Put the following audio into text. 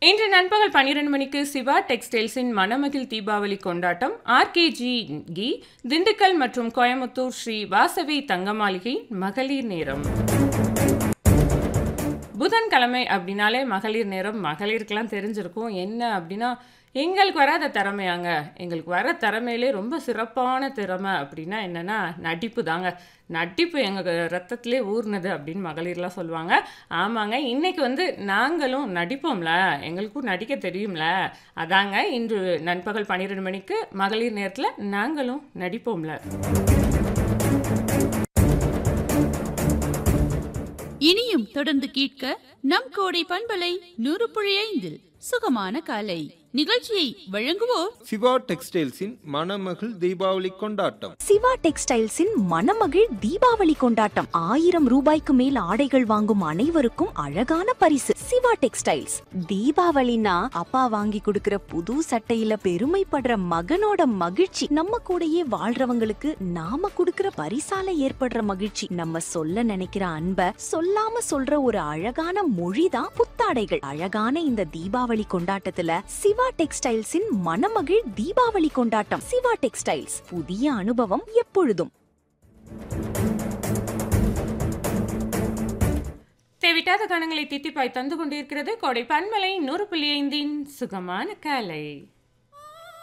இன்று நண்பகல் பன்னிரண்டு மணிக்கு சிவா டெக்ஸ்டைல்ஸின் மணமகிழ் தீபாவளி கொண்டாட்டம் ஆர்கேஜி கி திண்டுக்கல் மற்றும் கோயமுத்தூர் ஸ்ரீ வாசவி தங்கமாளிகை மகளிர் நேரம் புதன்கிழமை அப்படின்னாலே மகளிர் நேரம் மகளிருக்கெல்லாம் தெரிஞ்சிருக்கும் என்ன அப்படின்னா எங்களுக்கு வராத திறமையாங்க எங்களுக்கு வர திறமையிலே ரொம்ப சிறப்பான திறமை அப்படின்னா என்னென்னா நடிப்பு தாங்க நடிப்பு எங்கள் ரத்தத்திலே ஊர்னது அப்படின்னு மகளிர்லாம் சொல்லுவாங்க ஆமாங்க இன்னைக்கு வந்து நாங்களும் நடிப்போம்ல எங்களுக்கும் நடிக்க தெரியும்ல அதாங்க இன்று நண்பகல் பன்னிரெண்டு மணிக்கு மகளிர் நேரத்தில் நாங்களும் நடிப்போம்ல இனியும் தொடர்ந்து கேட்க நம் கோடை பண்பலை நூறு புள்ளி ஐந்தில் சுகமான காலை நிகழ்ச்சியை வழங்குவோர் சிவா டெக்ஸ்டைல்ஸின் மணமகள் தீபாவளி கொண்டாட்டம் சிவா டெக்ஸ்டைல்ஸின் மணமகிழ் தீபாவளி கொண்டாட்டம் ஆயிரம் ரூபாய்க்கு மேல் ஆடைகள் வாங்கும் அனைவருக்கும் அழகான பரிசு சிவா டெக்ஸ்டைல்ஸ் தீபாவளினா அப்பா வாங்கி கொடுக்கிற புது சட்டையில பெருமைப்படுற மகனோட மகிழ்ச்சி நம்ம கூடயே வாழ்றவங்களுக்கு நாம கொடுக்கிற பரிசால ஏற்படுற மகிழ்ச்சி நம்ம சொல்ல நினைக்கிற அன்ப சொல்லாம சொல்ற ஒரு அழகான மொழிதான் புத்தாடைகள் அழகான இந்த தீபாவளி கொண்டாட்டத்துல சிவா டெக்ஸ்டைல்ஸின் மணமகிழ் தீபாவளி கொண்டாட்டம் சிவா டெக்ஸ்டைல்ஸ் புதிய அனுபவம் எப்பொழுதும் தேவிட்டாத கணங்களை தித்திப்பாய் தந்து கொண்டிருக்கிறது கோடை பன்மலை நூறு புள்ளி ஐந்தின் சுகமான காலை